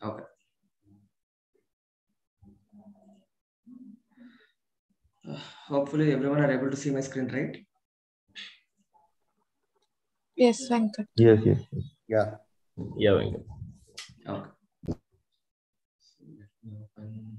Okay. Uh, hopefully everyone are able to see my screen, right? Yes, Venkat. Yes, yes. yes. Yeah. Yeah, Venkat. Okay. Let me open.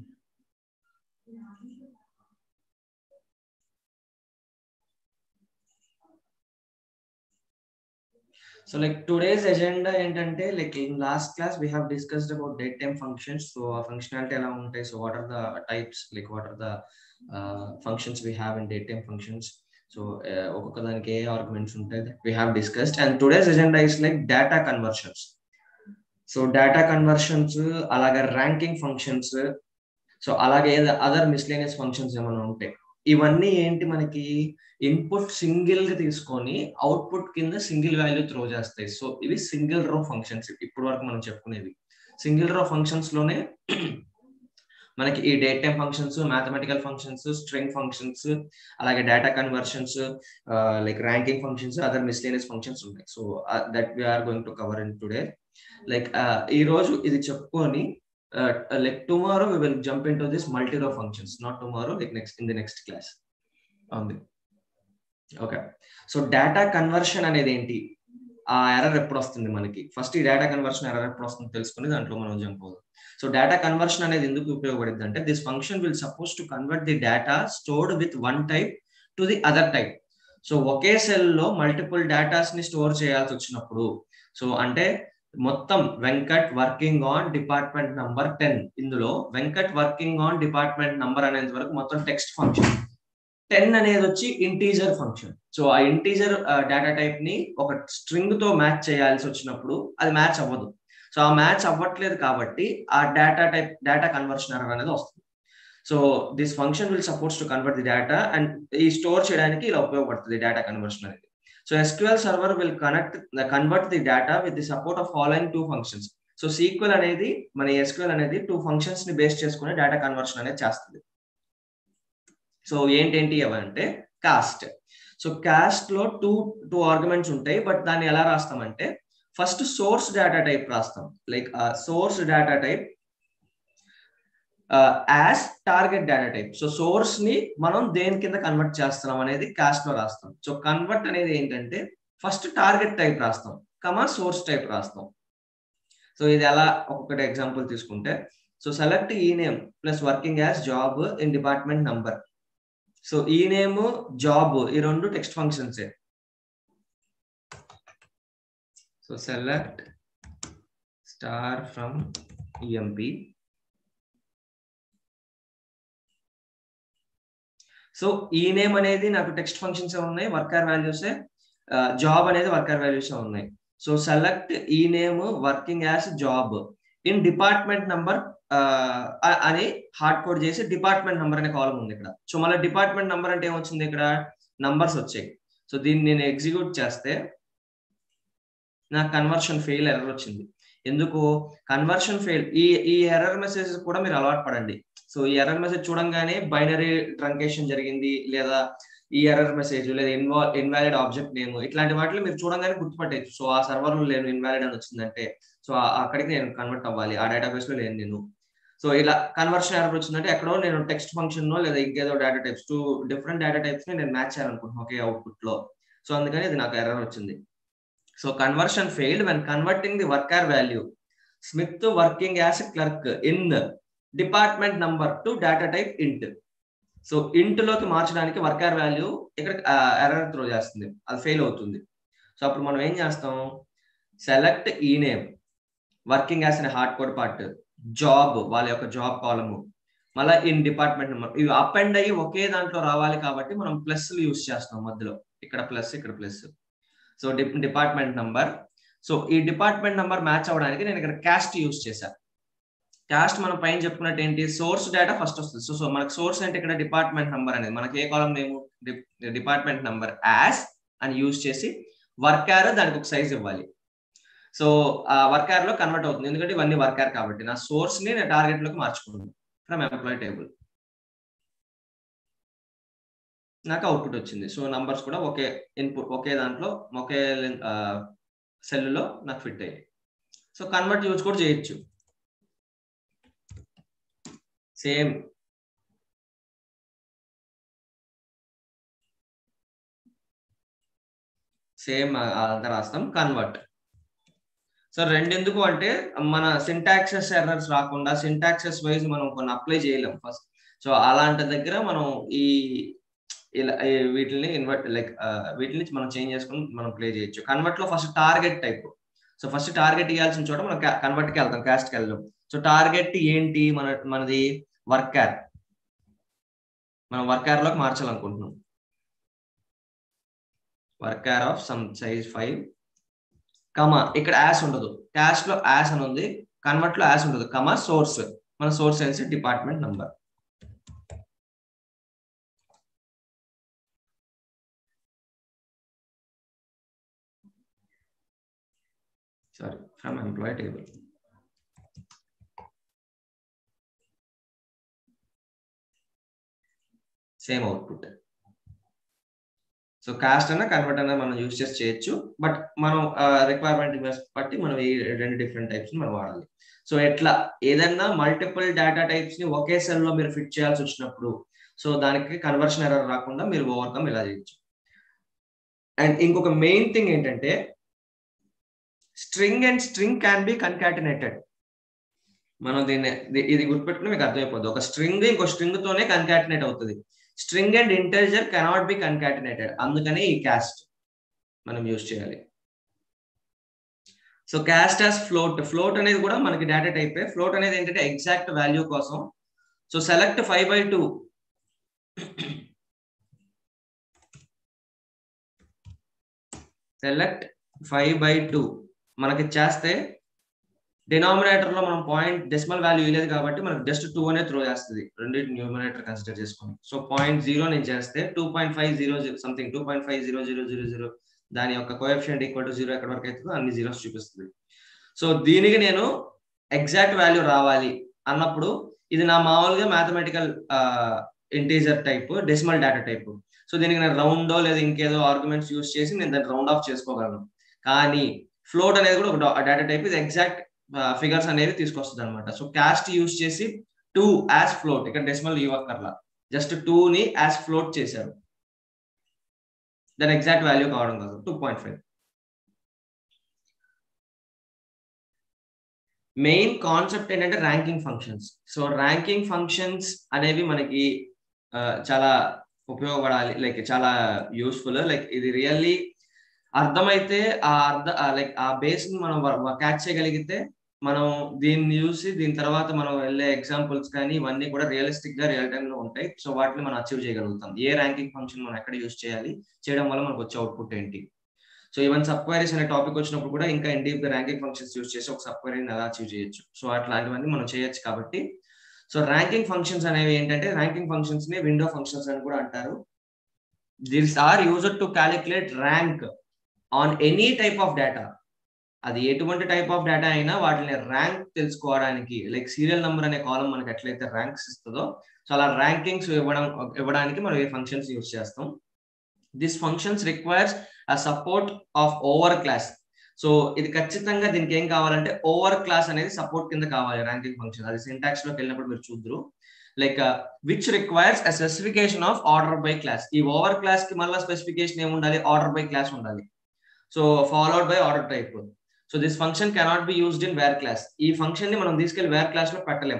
So like today's agenda ఏంటంటే like in last class we have discussed about date time functions. So ఆ functionality ఎలా ఉంటాయి? So what are the types? Like what are the uh, functions we have in date time functions? So uh, ఒక్కొక్క దానికి ఏ arguments ఉంటాయి that we have discussed. And today's agenda is like data conversions. So data conversions అలాగే ranking functions so అలాగే other miscellaneous functions ఏమైనా ఉంటాయి ఇవన్నీ ఏంటి మనకి ఇన్పుట్ సింగిల్ గా తీసుకొని అవుట్పుట్ కింద సింగిల్ వాల్యూ త్రో చేస్తాయి సో ఇవి సింగిల్ రో ఫంక్షన్స్ ఇప్పటి వరకు మనం చెప్పుకునేవి సింగిల్ రో ఫంక్షన్స్ లోనే మనకి ఈ date time functions mathematical functions string functions అలాగే data conversions like ranking functions other miscellaneous functions ఉంటాయి so that we are going to cover in today like ఈ రోజు ఇది చెప్పుకొని like tomorrow we will jump in to this multi row functions not tomorrow like next in the next class ఉంది okay so data conversion అనేది ఏంటి ఆ error ఎప్పుడు వస్తుంది మనకి ఫస్ట్ ఈ డేటా కన్వర్షన్ ఎర్రర్ ఎప్పుడు వస్తుంది తెలుసుకుని దాంట్లో మనం జంప్ అవుదాం సో డేటా కన్వర్షన్ అనేది ఎందుకు ఉపయోగపడుతుంది అంటే this function will suppose to convert the data stored with one type to the other type so ఒకే సెల్ లో మల్టిపుల్ డేటాస్ ని స్టోర్ చేయాల్సి వచ్చినప్పుడు సో అంటే మొత్తం Venkat working on department number ten ఇందులో Venkat working on department number అనేది వరకు మొత్తం టెక్స్ట్ ఫంక్షన్ టెన్ అనేది వచ్చి ఇంటీజర్ ఫంక్షన్ సో ఆ ఇంటీజర్ డేటా టైప్ ని ఒక స్ట్రింగ్ తో మ్యాచ్ చేయాల్సి వచ్చినప్పుడు అది మ్యాచ్ అవ్వదు సో ఆ మ్యాచ్ అవ్వట్లేదు కాబట్టి ఆ data type data conversion error అనేది వస్తుంది so this function will supports to convert the data and ఈ స్టోర్ చేయడానికి ఇలా ఉపయోగపడుతుంది డేటా కన్వర్షన్ అనేది so SQL server will connect convert the data with the support of following two functions. So sequel అనేది మన SQL అనేది two functions ని base చేసుకుని డేటా కన్వర్షన్ అనేది చేస్తుంది సో ఏంటేంటి అవంటే కాస్ట్ సో కాస్ట్ లో టూ టూ ఆర్గ్యుమెంట్స్ ఉంటాయి బట్ దాన్ని ఎలా రాస్తామంటే ఫస్ట్ సోర్స్ డేటా టైప్ రాస్తాం like source data type as target data type so source ని మనం దేని కింద కన్వర్ట్ చేస్తున్నాం అనేది కాస్ట్ లో రాస్తాం సో కన్వర్ట్ అనేది ఏంటంటే ఫస్ట్ టార్గెట్ టైప్ రాస్తాం కమా సోర్స్ టైప్ రాస్తాం సో ఇది ఎలా ఒక్కొక్కటి ఎగ్జాంపుల్ తీసుకుంటే సో సెలెక్ట్ ఈ ename plus working as job in department number so ఈ నేమ్ జాబ్ ఈ రెండు text functions so select star from EMP so ఈ నేమ్ అనేది నాకు టెక్స్ట్ ఫంక్షన్స్ ఉన్నాయి వర్కర్ వాల్యూస్ జాబ్ అనేది వర్కర్ వాల్యూస్ ఉన్నాయి సో సెలెక్ట్ ఈ ename working as job in department number అని హార్డ్ కోడ్ చేసి డిపార్ట్మెంట్ నంబర్ అనే కాలం ఉంది ఇక్కడ సో మళ్ళీ డిపార్ట్మెంట్ నంబర్ అంటే ఏమొచ్చింది ఇక్కడ నంబర్స్ వచ్చాయి సో దీన్ని నేను ఎగ్జిక్యూట్ చేస్తే నాకు కన్వర్షన్ ఫెయిల్ ఎర్రర్ వచ్చింది ఎందుకు కన్వర్షన్ ఫెయిల్ ఈ ఈ ఎర్రర్ మెసేజ్ కూడా మీరు అలవాటు పడండి సో ఈ ఎర్రర్ మెసేజ్ చూడంగానే బైనరీ ట్రంకేషన్ జరిగింది లేదా ఈ ఎర్రర్ మెసేజ్ లేదా ఇన్వా ఇన్వాలిడ్ ఆబ్జెక్ట్ నేమ్ ఇట్లాంటి వాటిలో మీరు చూడంగానే గుర్తుపట్టేది సో ఆ సర్వర్ లో లేను ఇన్వాలిడ్ అని వచ్చిందంటే సో అక్కడికి నేను కన్వర్ట్ అవ్వాలి ఆ డేటాబేస్ లో లేను నేను సో ఇలా కన్వర్షన్ ఎర్రర్ వచ్చిందంటే ఎక్కడో నేను టెక్స్ట్ ఫంక్షన్ లో లేదా ఇంకేదో data types two different data types ని నేను మ్యాచ్ చేయాలనుకుంటున్నాను ఒకే అవుట్పుట్ లో సో అందుకని ఇది నాకు ఎర్రర్ వచ్చింది so conversion failed when converting the varchar value Smith working as clerk in department number to data type int so int లోకి మార్చడానికి వర్కర్ వాల్యూ ఇక్కడ ఎర్రర్ త్రో చేస్తుంది అది ఫెయిల్ అవుతుంది సో అప్పుడు మనం ఏం చేస్తాం సెలెక్ట్ ఈ నేమ్ వర్కింగ్ యాజ్ అనే హార్డ్ కోడ్ పార్ట్ జాబ్ వాళ్ళ యొక్క జాబ్ కాలము మళ్ళీ ఇన్ డిపార్ట్మెంట్ నెంబర్ ఇవి అప్ అండ్ అయ్యి ఒకే దాంట్లో రావాలి కాబట్టి మనం ప్లస్ యూస్ చేస్తాం మధ్యలో ఇక్కడ ప్లస్ ఇక్కడ plus so department number so ఈ డిపార్ట్మెంట్ నంబర్ మ్యాచ్ అవ్వడానికి నేను ఇక్కడ క్యాస్ట్ యూస్ చేశాను క్యాస్ట్ మనం పైన చెప్పుకున్నట్టు ఏంటి సోర్స్ డేటా ఫస్ట్ వస్తుంది సో సో మనకు సోర్స్ అంటే ఇక్కడ డిపార్ట్మెంట్ నంబర్ అనేది మనకి ఏ కాలం మేము డిపార్ట్మెంట్ నంబర్ యాస్ అని యూజ్ చేసి వర్కార్ దానికి ఒక సైజ్ ఇవ్వాలి సో ఆ వర్కార్ లో కన్వర్ట్ అవుతుంది ఎందుకంటే ఇవన్నీ వర్కార్ కాబట్టి నా సోర్స్ ని నేను టార్గెట్ లోకి మార్చుకుంటాను ఫ్రమ్ ఎంప్లాయ్ టేబుల్ నాకు అవుట్పుట్ వచ్చింది సో నంబర్స్ కూడా ఒకే ఇన్పుట్ ఒకే దాంట్లో ఒకే సెల్ లో నాకు ఫిట్ అయ్యాయి సో కన్వర్ట్ యూజ్ కూడా చేయొచ్చు సేమ్ సేమ్ అంతా రాస్తాం కన్వర్ట్ సో రెండెందుకు అంటే మన సింటాక్సెస్ ఎర్రర్స్ రాకుండా సింటాక్సెస్ వైజ్ మనం కొన్ని అప్లై చేయలేం ఫస్ట్ సో అలాంటి దగ్గర మనం ఈ ఇలా వీటిని ఇన్వర్ట్ లైక్ వీటిని మనం చేంజ్ చేసుకుని మనం ప్లే చేయొచ్చు కన్వర్ట్ లో first target type so first target ఇవ్వాల్సిన చోట మనం కన్వర్ట్ కి వెళ్తాం క్యాస్ట్ కి వెళ్దాం సో టార్గెట్ ఏంటి మన మనది వర్కర్ మనం వర్కర్ లోకి మార్చాలనుకుంటున్నాం varchar of some size five comma ఇక్కడ యాస్ ఉండదు క్యాష్ లో యాస్ అని ఉంది కన్వర్ట్ లో యాస్ ఉండదు కమా సోర్స్ మన సోర్స్ అనేసి department number sorry from employee table same output so cast అన్న కన్వర్ట్ అన్న మనం యూస్ చేసి చేయొచ్చు బట్ మనం రిక్వైర్మెంట్ బట్టి మనం ఈ రెండు డిఫరెంట్ టైప్స్ మనం వాడాలి సో ఎట్లా ఏదన్నా మల్టిపుల్ డేటా టైప్స్ ని ఒకే సెల్ లో మీరు ఫిట్ చేయాల్సి వచ్చినప్పుడు సో దానికి కన్వర్షన్ ఎర్రర్ రాకుండా మీరు ఓవర్కమ్ ఇలా చేయొచ్చు అండ్ ఇంకొక మెయిన్ థింగ్ ఏంటంటే string and string can be concatenated మనం దీన్ని ఇది గుర్తుపెట్టుకుని మీకు అర్థమైపోద్ది ఒక స్ట్రింగ్ ఇంకో స్ట్రింగ్ తోనే కన్కాటినేట్ అవుతుంది string and integer cannot be concatenated అందుకనే ఈ క్యాస్ట్ మనం యూజ్ చేయాలి so cast as float float అనేది కూడా మనకి డేటా టైప్ ఫ్లోట్ అనేది ఏంటంటే ఎగ్జాక్ట్ వాల్యూ కోసం so select five by two select five by two మనకి చేస్తే డినామినేటర్ లో మనం పాయింట్ డెసిమల్ వాల్యూ ఇవ్వలేదు కాబట్టి మనకి జస్ట్ టూ అనే త్రో చేస్తుంది రెండింటి న్యూమినేటర్ కన్సిడర్ చేసుకుని సో పాయింట్ జీరో నేను చేస్తే two point five zero something two point five zero zero zero zero దాని యొక్క కోఎఫిషియంట్ ఈక్వల్ టు జీరో ఎక్కడ వరకు అవుతుందో అన్ని జీరోస్ చూపిస్తుంది సో దీనికి నేను ఎగ్జాక్ట్ వాల్యూ రావాలి అన్నప్పుడు ఇది నా మామూలుగా mathematical integer type decimal data type so దీనికి నేను రౌండో లేదా ఇంకేదో ఆర్గ్యుమెంట్స్ యూస్ చేసి నేను దాన్ని రౌండ్ ఆఫ్ చేసుకోగలను కానీ ఫ్లోట్ అనేది కూడా ఒక డేటా టైప్ ఇది ఎగ్జాక్ట్ ఫిగర్స్ అనేవి తీసుకొస్తుంది అనమాట సో క్యాస్ట్ యూస్ చేసి టూ యాజ్ ఫ్లోట్ ఇక్కడ డెసిమల్ ఇవ్వక్కర్లా జస్ట్ టూ ని యాజ్ ఫ్లోట్ చేశారు దాని ఎగ్జాక్ట్ వాల్యూ కావడం కాదు two point five main concept ఏంటంటే ranking functions so ranking functions అనేవి మనకి చాలా ఉపయోగపడాలి లైక్ చాలా యూస్ఫుల్ లైక్ ఇది రియల్లీ అర్థమైతే ఆ అర్థ లైక్ ఆ బేస్ ని మనం క్యాచ్ చేయగలిగితే మనం దీన్ని చూసి దీని తర్వాత మనం వెళ్ళే ఎగ్జాంపుల్స్ కానీ ఇవన్నీ కూడా రియలిస్టిక్ గా రియల్ టైమ్ లో ఉంటాయి సో వాటిని మనం అచీవ్ చేయగలుగుతాం ఏ ర్యాంకింగ్ ఫంక్షన్ మనం ఎక్కడ యూస్ చేయాలి చేయడం వల్ల మనకు వచ్చే అవుట్పుట్ ఏంటి సో ఈవెన్ సబ్ క్వైరీస్ అనే టాపిక్ వచ్చినప్పుడు కూడా ఇంకా ఇండీప్ ర్యాంకింగ్ ఫంక్షన్స్ యూస్ చేసి ఒక సబ్ క్వైరీని ఎలా అచీవ్ చేయొచ్చు సో అట్లాంటివన్నీ మనం చేయొచ్చు కాబట్టి సో ర్యాంకింగ్ ఫంక్షన్స్ అనేవి ఏంటంటే ర్యాంకింగ్ ఫంక్షన్స్ ని విండో ఫంక్షన్స్ అని కూడా అంటారు these are used to calculate rank on any type of data అది ఎటువంటి టైప్ ఆఫ్ డేటా అయినా వాటిని ర్యాంక్ తెలుసుకోవడానికి లైక్ సీరియల్ నెంబర్ అనే కాలం మనకి ఎట్లయితే ర్యాంక్స్ ఇస్తుందో సో అలా ర్యాంకింగ్స్ ఇవ్వడం ఇవ్వడానికి మనం ఏ ఫంక్షన్స్ యూస్ చేస్తాం this functions requires a support of over clause so ఇది ఖచ్చితంగా దీనికి ఏం కావాలంటే ఓవర్ క్లాస్ అనేది సపోర్ట్ కింద కావాలి ర్యాంకింగ్ ఫంక్షన్ అది సింటాక్స్ లోకి వెళ్ళినప్పుడు మీరు చూద్దరు like which requires a specification of order by clause ఈ ఓవర్ క్లాస్ కి మళ్ళీ స్పెసిఫికేషన్ ఏమి ఉండాలి ఆర్డర్ బై క్లాస్ ఉండాలి so followed by order type so this function cannot be used in where clause ఈ ఫంక్షన్ ని మనం తీసుకెళ్లి వేర్ క్లాస్ లో పెట్టలేం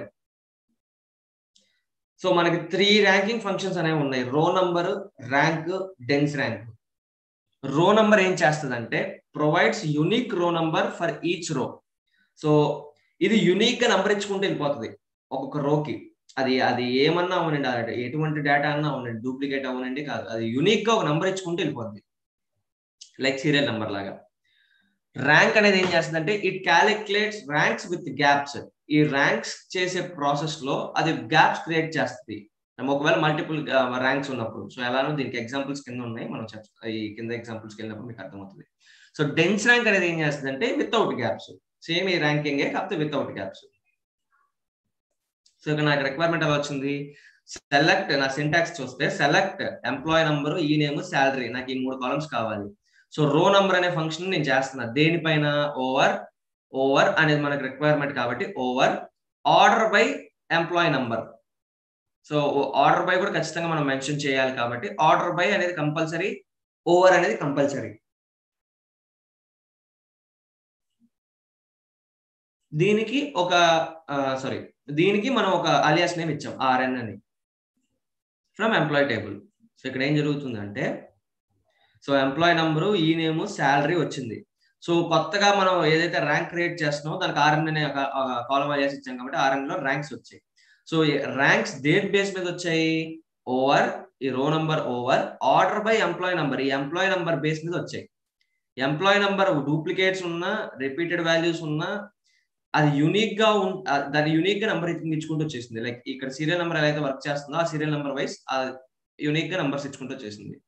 సో మనకి త్రీ ర్యాంకింగ్ ఫంక్షన్స్ అనేవి ఉన్నాయి row number rank dense rank row number ఏం చేస్తుందంటే provides unique row number for each row so ఇది యునిక్ గా నంబర్ ఇచ్చుకుంటూ వెళ్ళిపోతుంది ఒక్కొక్క రోకి అది అది ఏమన్నా అవునండి అది ఎటువంటి డేటా అన్నా అవునండి డూప్లికేట్ అవునండి కాదు అది యునిక్ గా ఒక నంబర్ ఇచ్చుకుంటూ వెళ్ళిపోద్ది లైక్ సీరియల్ నెంబర్ లాగా ర్యాంక్ అనేది ఏం చేస్తుందంటే it calculates ranks with gaps ఈ ర్యాంక్స్ చేసే ప్రాసెస్ లో అది గ్యాప్స్ క్రియేట్ చేస్తుంది ఒకవేళ మల్టిపుల్ ర్యాంక్స్ ఉన్నప్పుడు సో ఎలానో దీనికి ఎగ్జాంపుల్స్ కింద ఉన్నాయి మనం ఈ కింద ఎగ్జాంపుల్స్ వెళ్ళినప్పుడు మీకు అర్థమవుతుంది సో డెన్స్ ర్యాంక్ అనేది ఏం చేస్తుంది అంటే వితౌట్ గ్యాప్స్ సేమ్ ఈ ర్యాంకింగ్ కాకపోతే వితౌట్ గ్యాప్స్ సో ఇక్కడ నాకు రిక్వైర్మెంట్ ఎలా వచ్చింది సెలెక్ట్ నా సింటాక్స్ చూస్తే సెలెక్ట్ ఎంప్లాయ్ నంబర్ ఈ నేమ్ శాలరీ నాకు ఈ మూడు కాలమ్స్ కావాలి సో రో నంబర్ అనే ఫంక్షన్ నేను చేస్తున్నా దేనిపైన ఓవర్ ఓవర్ అనేది మనకు రిక్వైర్మెంట్ కాబట్టి over order by employee number so order by కూడా ఖచ్చితంగా మనం మెన్షన్ చేయాలి కాబట్టి ఆర్డర్ బై అనేది కంపల్సరీ ఓవర్ అనేది కంపల్సరీ దీనికి ఒక సారీ దీనికి మనం ఒక అలియాస్ నేమ్ ఇచ్చాం ఆర్ఎన్ అని ఫ్రమ్ ఎంప్లాయ్ టేబుల్ సో ఇక్కడ ఏం జరుగుతుందంటే సో ఎంప్లాయ్ నంబరు ఈ నేమ్ శాలరీ వచ్చింది సో కొత్తగా మనం ఏదైతే ర్యాంక్ క్రియేట్ చేస్తున్నామో దానికి ఆర్ఎన్ అనే కాలం అలియాస్ ఇచ్చాం కాబట్టి ఆర్ఎన్ లో ర్యాంక్స్ వచ్చాయి సో ర్యాంక్స్ దేట్ బేస్ మీద వచ్చాయి ఓవర్ ఈ row number over order by employee number ఈ ఎంప్లాయ్ నంబర్ బేస్ మీద వచ్చాయి ఎంప్లాయ్ నంబర్ డూప్లికేట్స్ ఉన్నా రిపీటెడ్ వాల్యూస్ ఉన్నా అది యూనిక్ గా దాని యూనిక్ గా నెంబర్ ఇచ్చుకుంటూ వచ్చేసింది లైక్ ఇక్కడ సీరియల్ నెంబర్ ఎలా అయితే వర్క్ చేస్తుందో ఆ సీరియల్ నెంబర్ వైస్ యూనిక్ గా నెంబర్స్ ఇచ్చుకుంటూ వచ్చేసింది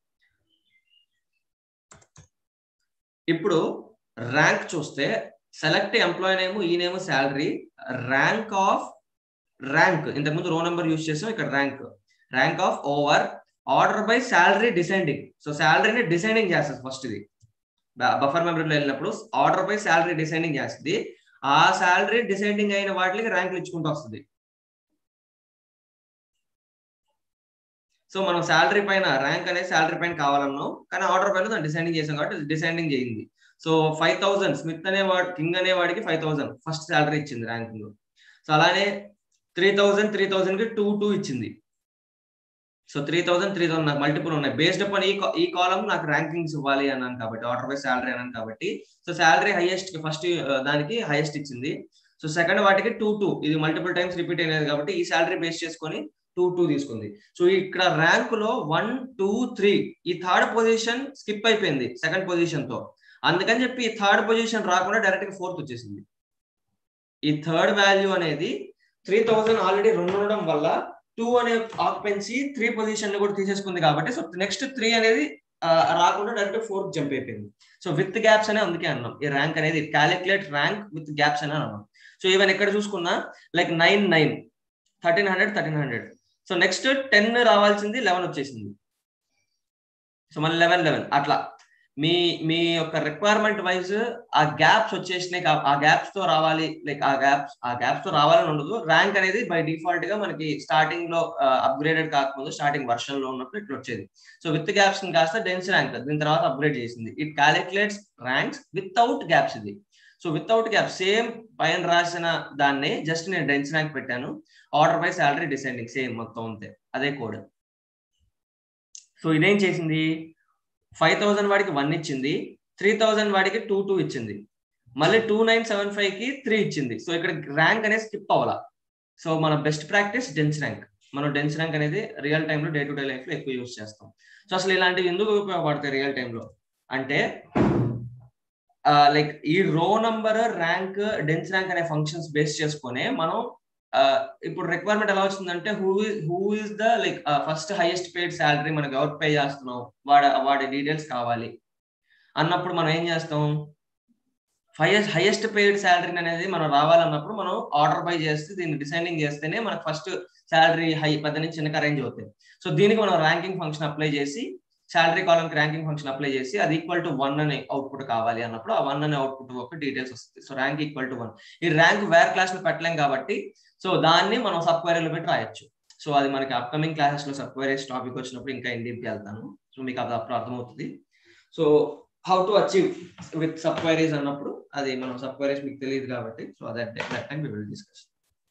ఇప్పుడు ర్యాంక్ చూస్తే సెలెక్ట్ ఎంప్లాయ్ నేమ్ ఈ name salary rank of rank ఇంతకుముందు రో నెంబర్ యూజ్ చేసాం ఇక్కడ rank rank of over order by salary descending so శాలరీని డిసెండింగ్ చేస్తుంది ఫస్ట్ ఇది బఫర్ మెమరీలో వెళ్ళినప్పుడు ఆర్డర్ బై శాలరీ డిసెండింగ్ చేస్తుంది ఆ శాలరీ డిసెండింగ్ అయిన వాటికి ర్యాంకులు ఇచ్చుకుంటూ వస్తుంది సో మనం శాలరీ పైన ర్యాంక్ అనేది శాలరీ పైన కావాలన్నాం కానీ ఆర్డర్ పైన దాన్ని డిసైడింగ్ చేసాం కాబట్టి డిసైడింగ్ చేయింది సో ఫైవ్ థౌసండ్ స్మిత్ అనేవాడు కింగ్ అనేవాడికి ఫైవ్ థౌసండ్ ఫస్ట్ శాలరీ ఇచ్చింది ర్యాంకింగ్ సో అలానే త్రీ థౌసండ్ త్రీ థౌసండ్ కి టూ టూ ఇచ్చింది so three thousand three thousand నాకు మల్టిపుల్ ఉన్నాయి బేస్డ్ అపాన్ ఈ ఈ కాలం నాకు ర్యాంకింగ్స్ ఇవ్వాలి అన్నాను కాబట్టి ఆర్డర్ బై శాలరీ అన్నాను కాబట్టి సో శాలరీ హైయెస్ట్ ఫస్ట్ దానికి హైయెస్ట్ ఇచ్చింది సో సెకండ్ వాటికి టూ టూ ఇది మల్టిపుల్ టైమ్స్ రిపీట్ అయినది కాబట్టి ఈ శాలరీ బేస్ చేసుకొని టూ టూ తీసుకుంది సో ఇక్కడ ర్యాంక్ లో వన్ టూ త్రీ ఈ థర్డ్ పొజిషన్ స్కిప్ అయిపోయింది సెకండ్ పొజిషన్ తో అందుకని చెప్పి ఈ థర్డ్ పొజిషన్ రాకుండా డైరెక్ట్ గా ఫోర్త్ వచ్చేసింది ఈ థర్డ్ వాల్యూ అనేది త్రీ థౌసండ్ ఆల్రెడీ రెండు ఉండడం వల్ల టూ అనే ఆక్యుపెన్సీ త్రీ పొజిషన్ కూడా తీసేసుకుంది కాబట్టి సో నెక్స్ట్ త్రీ అనేది రాకుండా డైరెక్ట్ ఫోర్త్ జంప్ అయిపోయింది సో విత్ గ్యాప్స్ అనే అందుకే అన్నాం ఈ ర్యాంక్ అనేది క్యాలిక్యులేట్ ర్యాంక్ విత్ గ్యాప్స్ అని అన్నాం సో ఈవెన్ ఎక్కడ చూసుకున్నా like nine nine thirteen hundred thirteen hundred so next ten రావాల్సింది లెవెన్ వచ్చేసింది సో మళ్ళీ లెవెన్ లెవెన్ అట్లా మీ మీ యొక్క రిక్వైర్మెంట్ వైజ్ ఆ గ్యాప్స్ వచ్చేసినాయి ఆ గ్యాప్స్ తో రావాలి లైక్ ఆ గ్యాప్స్ ఆ గ్యాప్స్ తో రావాలని ఉండదు ర్యాంక్ అనేది బై డిఫాల్ట్ గా మనకి స్టార్టింగ్ లో అప్గ్రేడెడ్ కాకముందు స్టార్టింగ్ వర్షన్ లో ఉన్నప్పుడు ఇట్లా వచ్చేది సో విత్ గ్యాప్స్ కాస్త డెన్స్ ర్యాంక్ దీని తర్వాత అప్గ్రేడ్ చేసింది it calculates ranks without gaps ఇది సో వితౌట్ గ్యాప్ సేమ్ పైన రాసిన దాన్ని జస్ట్ నేను డెన్స్ ర్యాంక్ పెట్టాను order by salary descending same మొత్తం అంతే అదే కోడ్ సో ఇదేం చేసింది ఫైవ్ థౌసండ్ వాడికి వన్ ఇచ్చింది త్రీ థౌసండ్ వాడికి టూ టూ ఇచ్చింది మళ్ళీ టూ నైన్ సెవెన్ ఫైవ్ కి త్రీ ఇచ్చింది సో ఇక్కడ ర్యాంక్ అనేది స్కిప్ అవ్వాల సో మన బెస్ట్ ప్రాక్టీస్ డెన్స్ ర్యాంక్ మనం డెన్స్ ర్యాంక్ అనేది రియల్ టైంలో డే టు డే లైఫ్ లో ఎక్కువ యూస్ చేస్తాం సో అసలు ఇలాంటివి ఎందుకు ఉపయోగపడతాయి రియల్ టైంలో అంటే లైక్ ఈ row number rank dense rank అనే ఫంక్షన్స్ బేస్ చేసుకొని మనం ఇప్పుడు రిక్వైర్మెంట్ ఎలా వచ్చిందంటే who who is the like first highest paid salary మనకి ఎవరు పే చేస్తున్నాం వాడ వాడి డీటెయిల్స్ కావాలి అన్నప్పుడు మనం ఏం చేస్తాం హైయెస్ట్ హైయెస్ట్ పేడ్ శాలరీ అనేది మనం రావాలన్నప్పుడు మనం ఆర్డర్ బై చేస్తే దీన్ని డిసైడింగ్ చేస్తేనే మనకు ఫస్ట్ శాలరీ హై పెద్ద నుంచి చిన్నకి అరేంజ్ అవుతాయి సో దీనికి మనం ర్యాంకింగ్ ఫంక్షన్ అప్లై చేసి శాలరీ కాలంకి ర్యాంకింగ్ ఫంక్షన్ అప్లై చేసి అది ఈక్వల్ టు వన్ అనే అవుట్పుట్ కావాలి అన్నప్పుడు ఆ వన్ అనే అవుట్పుట్ ఒక డీటెయిల్స్ వస్తుంది so rank equal to one ఈ ర్యాంక్ వేర్ క్లాస్ లో పెట్టలేం కాబట్టి సో దాన్ని మనం సబ్ క్వైరీలో పెట్టి రాయొచ్చు సో అది మనకి అప్కమింగ్ క్లాసెస్ లో సబ్ క్వైరీస్ టాపిక్ వచ్చినప్పుడు ఇంకా ఇండియన్కి వెళ్తాను సో మీకు అది అప్పుడు అర్థమవుతుంది so how to achieve with subqueries అన్నప్పుడు అది మనం సబ్ క్వైరీస్ మీకు తెలియదు కాబట్టి so that that time we will discuss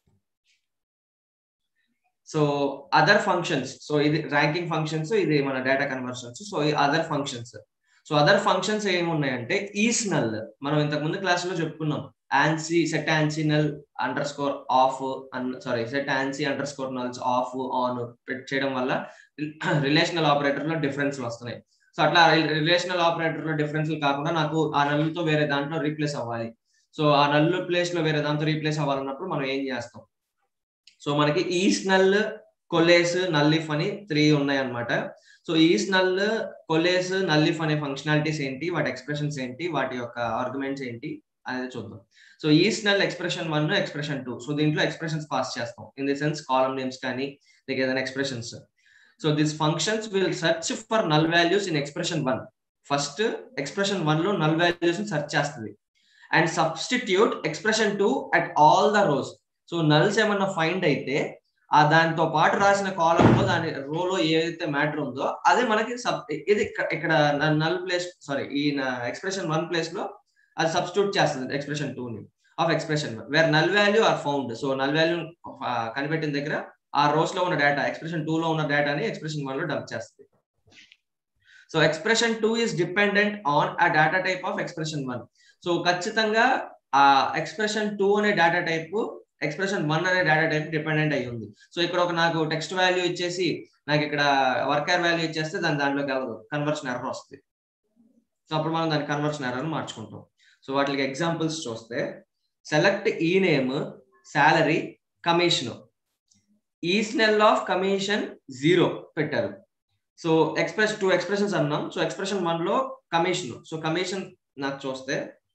so other functions so ఇది ర్యాంకింగ్ ఫంక్షన్స్ ఇది మన డేటా కన్వర్షన్స్ సో ఈ other functions so other functions ఏమున్నాయంటే ఈస్ నల్ మనం ఇంతకు ముందు క్లాస్ లో చెప్పుకున్నాం ANSI set ఆన్సీ null underscore off sorry set ANSI underscore nulls off on చేయడం వల్ల రిలేషనల్ ఆపరేటర్ లో డిఫరెన్స్ వస్తున్నాయి సో అట్లా రిలేషనల్ ఆపరేటర్ లో డిఫరెన్స్ కాకుండా నాకు ఆ నల్లుతో వేరే దాంట్లో రీప్లేస్ అవ్వాలి సో ఆ నల్లు ప్లేస్ లో వేరే దాంతో రీప్లేస్ అవ్వాలన్నప్పుడు మనం ఏం చేస్తాం సో మనకి ఈస్ట్ నల్ కొలేస్ నల్లిఫ్ అని త్రీ ఉన్నాయి అనమాట so is null coalesce nullif అనే ఫంక్షనాలిటీస్ ఏంటి వాటి ఎక్స్ప్రెషన్స్ ఏంటి వాటి యొక్క ఆర్గ్యుమెంట్స్ ఏంటి అనేది చూద్దాం so is null expression one expression two so దీంట్లో ఎక్స్ప్రెషన్స్ పాస్ చేస్తాం in the sense column names కానీ లేక ఏదైనా expressions so this functions will search for null values in expression one first expression one లో null values search చేస్తుంది and substitute expression two at all the rows so nulls ఏమన్నా find అయితే ఆ దానితో పాటు రాసిన కాలం లో దాని రోలో ఏదైతే మ్యాటర్ ఉందో అదే మనకి సబ్ ఇది ఇక్కడ- ఇక్కడ నల్ ప్లేస్ సారీ ఈ ఎక్స్ప్రెషన్ వన్ ప్లేస్ లో అది సబ్స్టిట్యూట్ చేస్తుంది ఎక్స్ప్రెషన్ టూ ని of expression where null value are found so null value కనిపెట్టిన దగ్గర ఆ రోస్ లో ఉన్న డేటా ఎక్స్ప్రెషన్ టూ లో ఉన్న డేటాని ఎక్స్ప్రెషన్ వన్ లో డంప్ చేస్తుంది so expression two is dependent on a data type of expression one so ఖచ్చితంగా ఆ ఎక్స్ప్రెషన్ టూ అనే డేటా టైప్ ఎక్స్ప్రెషన్ వన్ అనే డేటా టైప్ డిపెండెంట్ అయి ఉంది సో ఇక్కడ ఒక నాకు టెక్స్ట్ వాల్యూ ఇచ్చేసి నాకు ఇక్కడ వర్కర్ వాల్యూ ఇచ్చేస్తే దాని దాంట్లోకి వెళ్ళదు కన్వర్షన్ ఎర్రర్ వస్తుంది సో అప్పుడు మనం దాని కన్వర్షన్ ఎర్రర్ మార్చుకుంటాం సో వాటికి ఎగ్జాంపుల్స్ చూస్తే సెలెక్ట్ ఈ నేమ్ శాలరీ కమిషన్ ఈ స్నెల్ ఆఫ్ కమిషన్ జీరో పెట్టారు సో ఎక్స్ప్రెస్ టూ ఎక్స్ప్రెషన్స్ అన్నాం సో ఎక్స్ప్రెషన్ వన్ లో కమిషన్ సో కమిషన్ నాకు చూస్తే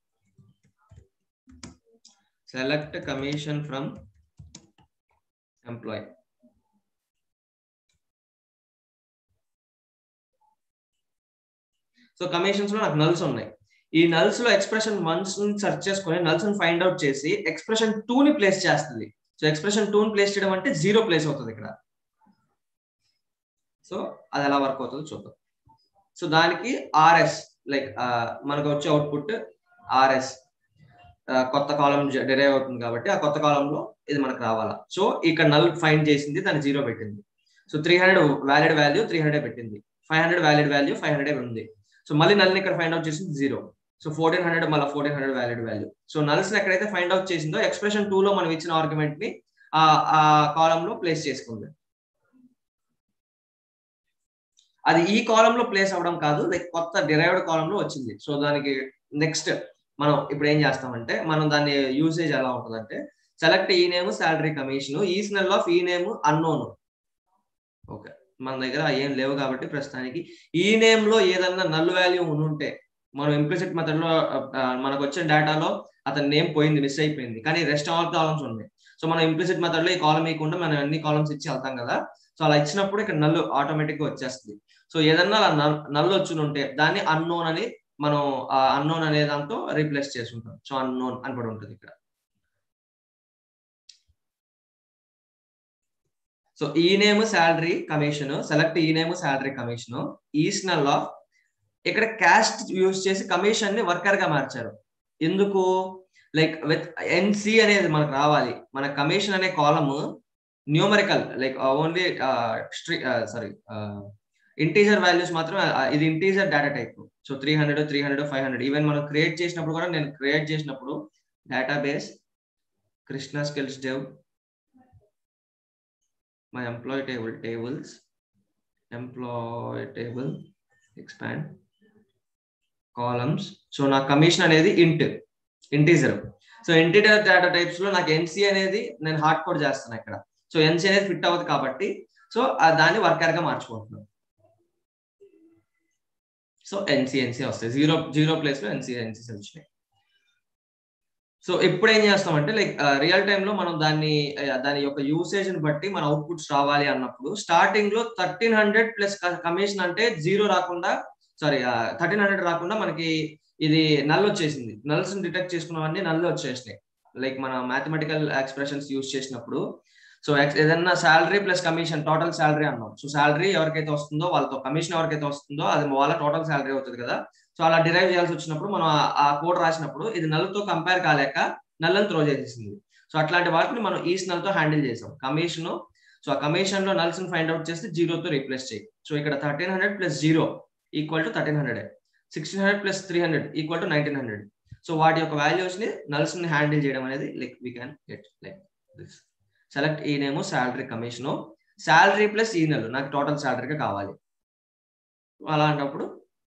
select commission from employee so commissions లో నాకు నల్స్ ఉన్నాయి ఈ నల్స్ లో ఎక్స్ప్రెషన్ వన్స్ సెర్చ్ చేసుకొని నల్స్ ఫైండ్ అవుట్ చేసి ఎక్స్ప్రెషన్ టూ ని ప్లేస్ చేస్తుంది సో ఎక్స్ప్రెషన్ టూ ని ప్లేస్ చేయడం అంటే జీరో ప్లేస్ అవుతుంది ఇక్కడ సో అది ఎలా వర్క్ అవుతుందో చూద్దాం సో దానికి ఆర్ఎస్ లైక్ మనకు వచ్చే అవుట్పుట్ ఆర్ఎస్ కొత్త కాలం డిరైవ్ అవుతుంది కాబట్టి ఆ కొత్త కాలంలో ఇది మనకు రావాలా సో ఇక్కడ నల్ ఫైండ్ చేసింది దాన్ని జీరో పెట్టింది so three hundred valid value three hundred పెట్టింది five hundred valid value five hundred ఉంది సో మళ్ళీ నల్ని ఇక్కడ ఫైండ్ అవుట్ చేసింది జీరో సో ఫోర్టీన్ హండ్రెడ్ మళ్ళీ fourteen hundred valid value so nulls ఎక్కడైతే ఫైండ్ అవుట్ చేసిందో ఎక్స్ప్రెషన్ టూ లో మనం ఇచ్చిన ఆర్గ్యుమెంట్ ని ఆ కాలంలో ప్లేస్ చేసుకుంది అది ఈ కాలంలో ప్లేస్ అవ్వడం కాదు లైక్ కొత్త డిరైవ్డ్ కాలంలో వచ్చింది సో దానికి నెక్స్ట్ మనం ఇప్పుడు ఏం చేస్తామంటే మనం దాని యూసేజ్ ఎలా ఉంటుందంటే సెలెక్ట్ ఈ నేమ్ శాలరీ కమిషన్ ఈ Snell of E name unknown okay మన దగ్గర ఏం లేవు కాబట్టి ప్రస్తుతానికి ఈ నేమ్ లో ఏదన్నా నల్ వాల్యూ ఉంటే మనం ఇంప్లిసిట్ మెథడ్ లో మనకు వచ్చిన డేటాలో అతని నేమ్ పోయింది మిస్ అయిపోయింది కానీ రెస్ట్ ఆల్ కాలమ్స్ ఉన్నాయి సో మనం ఇంప్లిసిట్ మెథడ్ లో ఈ కాలం ఇవ్వకుండా మనం అన్ని కాలమ్స్ ఇచ్చి వెళ్తాం కదా సో అలా ఇచ్చినప్పుడు ఇక్కడ నల్లు ఆటోమేటిక్ గా వచ్చేస్తుంది సో ఏదన్నా నల్లు వచ్చి ఉంటే దాన్ని అన్నోన్ అని మనం అన్నోన్ అనే దాంతో రీప్లేస్ చేసుకుంటాం సో అన్నోన్ అని కూడా ఉంటుంది ఇక్కడ సో ఈ నేమ్ శాలరీ కమిషన్ సెలెక్ట్ ఈ name salary commission isnull of ఇక్కడ క్యాస్ట్ యూజ్ చేసి కమిషన్ ని వర్కర్ గా మార్చారు ఎందుకు లైక్ విత్ ఎన్సి అనేది మనకు రావాలి మన కమిషన్ అనే column numerical like only sorry integer values మాత్రం ఇది integer data type so three hundred three hundred five hundred even మనం క్రియేట్ చేసినప్పుడు కూడా నేను క్రియేట్ చేసినప్పుడు database Krishna skills dev my employee table tables employee table expand columns so నా commission అనేది int integer so integer data types లో నాకు ఎన్సి అనేది నేను హార్డ్ కోడ్ చేస్తాను ఇక్కడ సో ఎన్సి అనేది ఫిట్ అవుతుంది కాబట్టి సో దాన్ని వర్కర్ గా మార్చుకుంటున్నాను సో ఎన్సి ఎన్సి వస్తాయి జీరో జీరో ప్లేస్ లో ఎన్సి ఎన్సీస్ వచ్చినాయి సో ఎప్పుడు ఏం చేస్తామంటే లైక్ రియల్ టైమ్ లో మనం దాన్ని దాని యొక్క యూసేజ్ ని బట్టి మన అవుట్పుట్స్ రావాలి అన్నప్పుడు స్టార్టింగ్ లో థర్టీన్ హండ్రెడ్ ప్లస్ కమిషన్ అంటే జీరో రాకుండా సారీ థర్టీన్ హండ్రెడ్ రాకుండా మనకి ఇది నల్ వచ్చేసింది నల్స్ డిటెక్ట్ చేసుకున్నవన్నీ నల్ వచ్చేసినాయి లైక్ మన మ్యాథమెటికల్ ఎక్స్ప్రెషన్స్ యూస్ చేసినప్పుడు సో ఏదన్నా salary plus commission total salary అన్నాం సో శాలరీ ఎవరికైతే వస్తుందో వాళ్ళతో కమిషన్ ఎవరికైతే వస్తుందో అది వాళ్ళ టోటల్ శాలరీ అవుతుంది కదా సో అలా డిరైవ్ చేయాల్సి వచ్చినప్పుడు మనం ఆ కోడ్ రాసినప్పుడు ఇది నల్తో కంపేర్ కాలేక నల్లని త్రో చేసేసింది సో అట్లాంటి వాటిని మనం ఈస్ నల్తో హ్యాండిల్ చేసాం కమిషన్ సో ఆ కమిషన్ లో నల్స్ ఫైండ్ అవుట్ చేస్తే జీరోతో రీప్లేస్ చేయి సో ఇక్కడ thirteen hundred plus zero equal to thirteen hundred sixteen hundred plus three hundred equal to nineteen hundred so వాటి యొక్క వాల్యూస్ ని నల్స్ ని హ్యాండిల్ చేయడం అనేది like we can get like this select ఈ name salary commission salary plus ఈ నెల నాకు టోటల్ శాలరీగా కావాలి అలాంటప్పుడు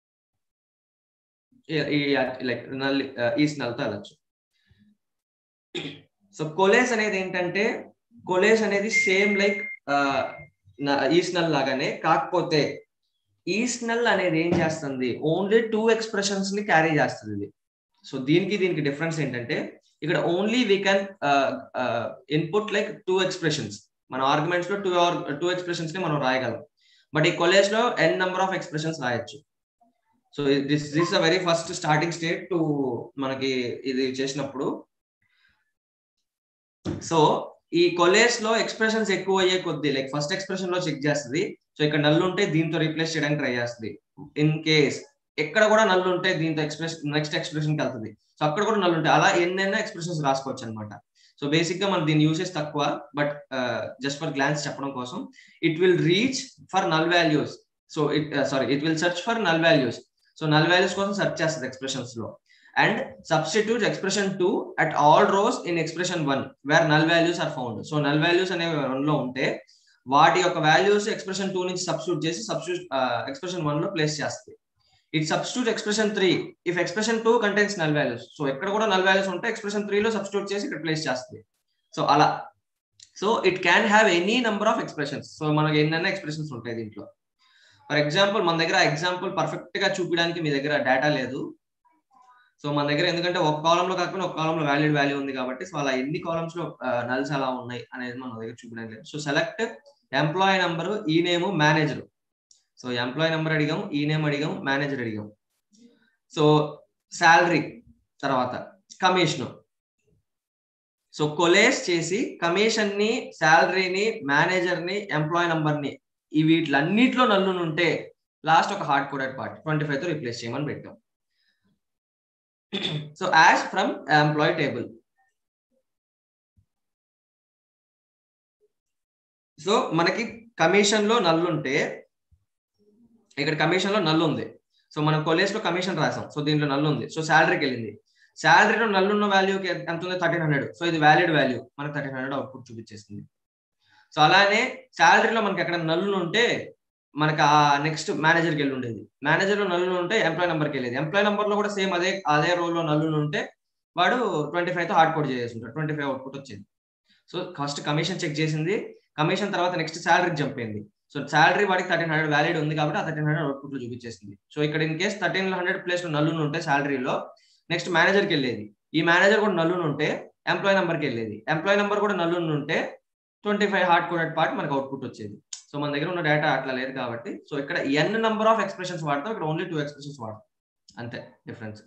లైక్ నల్ ఈస్ నల్తో వెళ్ళచ్చు సో కొలేస్ అనేది ఏంటంటే కొలేస్ అనేది సేమ్ లైక్ ఈస్నల్ లాగానే కాకపోతే ఈస్నల్ అనేది ఏం చేస్తుంది ఓన్లీ టూ ఎక్స్ప్రెషన్స్ ని క్యారీ చేస్తుంది ఇది సో దీనికి దీనికి డిఫరెన్స్ ఏంటంటే ఇక్కడ only we can input like two expressions మన ఆర్గ్యుమెంట్స్ లో టూ టూ ఎక్స్ప్రెషన్స్ ని మనం రాయగలం బట్ ఈ కొలేజ్ లో ఎన్ నెంబర్ ఆఫ్ ఎక్స్ప్రెషన్స్ రాయొచ్చు so this this a very first starting state to మనకి ఇది చేసినప్పుడు సో ఈ కొలేస్ లో ఎక్స్ప్రెషన్స్ ఎక్కువ అయ్యే కొద్ది లైక్ ఫస్ట్ ఎక్స్ప్రెషన్ లో చెక్ చేస్తుంది సో ఇక్కడ నల్లు ఉంటే దీంతో రీప్లేస్ చేయడానికి ట్రై చేస్తుంది ఇన్ కేస్ ఎక్కడ కూడా నల్లు ఉంటే దీంతో ఎక్స్ప్రెషన్ నెక్స్ట్ ఎక్స్ప్రెషన్ కి వెళ్తుంది సో అక్కడ కూడా నల్లు ఉంటాయి అలా ఎన్నైనా ఎక్స్ప్రెషన్స్ రాసుకోవచ్చు అనమాట సో బేసిక్ గా మన దీని యూసేజ్ తక్కువ బట్ జస్ట్ ఫర్ గ్లాన్స్ చెప్పడం కోసం it will reach for null values so it sorry it will search for null values so null values కోసం సెర్చ్ చేస్తుంది ఎక్స్ప్రెషన్స్ లో and substitute expression two at all rows in expression one where null values are found so null values అనేవి one లో ఉంటే వాటి యొక్క values expression two నుంచి substitute చేసి సబ్స్టిట్యూట్ ఎక్స్ప్రెషన్ వన్ లో ప్లేస్ చేస్తుంది it substitute expression three if expression two contains null values so ఎక్కడ కూడా నల్ వాల్యూస్ ఉంటే ఎక్స్ప్రెషన్ త్రీ లో సబ్స్టిట్యూట్ చేసి ఇక్కడ ప్లేస్ చేస్తుంది సో అలా so it can have any number of expressions so మనకి ఎన్నైనా ఎక్స్ప్రెషన్స్ ఉంటాయి దీంట్లో ఫర్ ఎగ్జాంపుల్ మన దగ్గర ఎగ్జాంపుల్ పర్ఫెక్ట్ గా చూపించడానికి మీ దగ్గర డేటా లేదు సో మన దగ్గర ఎందుకంటే ఒక కాలంలో కాకపోయినా ఒక కాలంలో వ్యాలిడ్ వాల్యూ ఉంది కాబట్టి సో అలా ఎన్ని కాలమ్స్ లో నల్స్ అలా ఉన్నాయి అనేది మన దగ్గర చూపించడానికి లేదు సో సెలెక్ట్ ఎంప్లాయీ నంబర్ ఈ name manager so employee number అడిగాం ఈ నేమ్ అడిగాం మేనేజర్ అడిగాం సో శాలరీ తర్వాత కమిషన్ సో కొలేస్ చేసి కమిషన్ ని శాలరీని మేనేజర్ ని ఎంప్లాయీ నంబర్ ని ఈ వీటిలన్నిట్లో నల్లు ఉంటే లాస్ట్ ఒక hard coded part twenty five తో రిప్లేస్ చేయమని పెట్టాం so as from employee table so మనకి కమిషన్ లో నల్లు ఉంటే ఇక్కడ కమిషన్ లో నల్లు ఉంది సో మనం కొలేజ్ లో కమిషన్ రాసాం సో దీంట్లో నల్లు ఉంది సో శాలరీకి వెళ్ళింది శాలరీలో నల్లు ఉన్న వాల్యూకి ఎంత ఉంది థర్టీన్ హండ్రెడ్ సో ఇది వ్యాలిడ్ వాల్యూ మనకి థర్టీన్ హండ్రెడ్ అవుట్పుట్ చూపించేస్తుంది సో అలానే శాలరీలో మనకి ఎక్కడ నల్లు ఉంటే మనకి ఆ నెక్స్ట్ మేనేజర్కి వెళ్ళి ఉండేది మేనేజర్ లో నల్లు ఉంటే ఎంప్లాయ్ నెంబర్కి వెళ్ళేది ఎంప్లాయ్ నెంబర్ లో కూడా సేమ్ అదే అదే రోల్ లో నల్లు ఉంటే వాడు ట్వంటీ ఫైవ్ తో హార్డ్ కోడ్ చేసేసి ఉంటాడు ట్వంటీ ఫైవ్ అవుట్పుట్ వచ్చేది సో ఫస్ట్ కమిషన్ చెక్ చేసింది కమిషన్ తర్వాత నెక్స్ట్ శాలరీకి జంప్ అయింది సో శాలరీ వాడికి థర్టీన్ హండ్రెడ్ వ్యాలిడ్ ఉంది కాబట్టి ఆ థర్టీన్ హండ్రెడ్ అవుట్పుట్ లో చూపించేసింది సో ఇక్కడ in case thirteen hundred place లో నల్లు ఉంటే శాలరీలో నెక్స్ట్ మేనేజర్కి వెళ్ళేది ఈ మేనేజర్ కూడా నల్లు ఉంటే ఎంప్లాయ్ నెంబర్కి వెళ్ళేది ఎంప్లాయ్ నెంబర్ కూడా నల్లు ఉంటే twenty five hard coded part మనకు అవుట్పుట్ వచ్చేది సో మన దగ్గర ఉన్న డేటా అట్లా లేదు కాబట్టి సో ఇక్కడ ఎన్ నెంబర్ ఆఫ్ ఎక్స్ప్రెషన్స్ వాడతాం ఇక్కడ ఓన్లీ టూ ఎక్స్ప్రెషన్స్ వాడతాం అంతే డిఫరెన్స్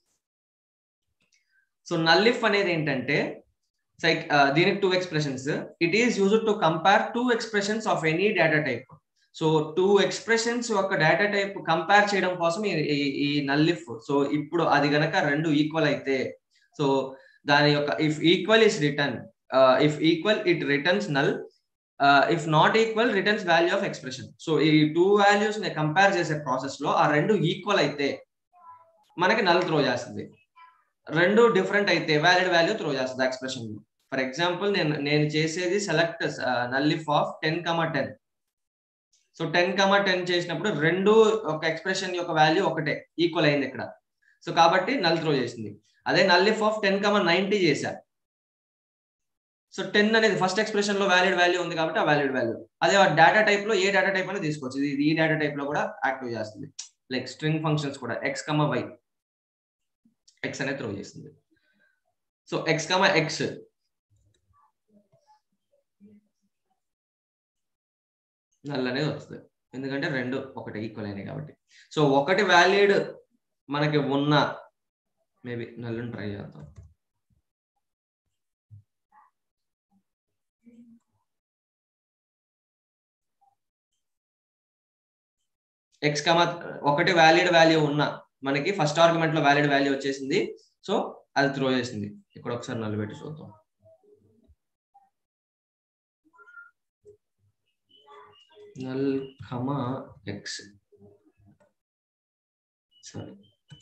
సో నల్లిఫ్ అనేది ఏంటంటే సైక్ దీనికి two expressions it is use to compare two expressions of any data type so two expressions యొక్క డేటా టైప్ కంపేర్ చేయడం కోసం ఈ నల్లిఫ్ సో ఇప్పుడు అది గనక రెండు ఈక్వల్ అయితే సో దాని యొక్క if equal is return if equal it returns null if not equal returns value of expression so ఈ టూ వాల్యూస్ ని కంపేర్ చేసే ప్రాసెస్ లో ఆ రెండు ఈక్వల్ అయితే మనకి నల్ త్రో చేస్తుంది రెండు డిఫరెంట్ అయితే వ్యాలిడ్ వాల్యూ త్రో చేస్తుంది ఎక్స్ప్రెషన్ లో ఫర్ ఎగ్జాంపుల్ నేను నేను చేసేది select nullif of ten comma ten so ten comma ten చేసినప్పుడు రెండు ఒక ఎక్స్ప్రెషన్ యొక్క వాల్యూ ఒకటే ఈక్వల్ అయింది ఇక్కడ సో కాబట్టి నల్ త్రో చేసింది అదే nullif of ten comma ninety చేశా సో టెన్ అనేది ఫస్ట్ ఎక్స్ప్రెషన్ లో వ్యాలిడ్ వాల్యూ ఉంది కాబట్టి ఆ వ్యాలిడ్ వాల్యూ అదే డేటా టైప్ లో ఏ డేటా టైప్ అనేది తీసుకోవచ్చు ఇది ఈ డేటా టైప్ లో కూడా యాక్టివ్ చేస్తుంది లైక్ స్ట్రింగ్ ఫంక్షన్స్ కూడా ఎక్స్ కమ వై ఎక్స్ అనేది త్రో చేస్తుంది so X comma X null అనేది వస్తుంది ఎందుకంటే రెండు ఒకటి ఈక్వల్ అయినాయి కాబట్టి సో ఒకటి వ్యాలిడ్ మనకి ఉన్న మేబీ నల్లుని ట్రై చేద్దాం ఎక్స్ కమా ఒకటి వ్యాలిడ్ వాల్యూ ఉన్న మనకి ఫస్ట్ ఆర్గ్యుమెంట్ లో వ్యాలిడ్ వాల్యూ వచ్చేసింది సో అది త్రో చేసింది ఇక్కడ ఒకసారి నల్లబెట్టి చూద్దాం null comma X sorry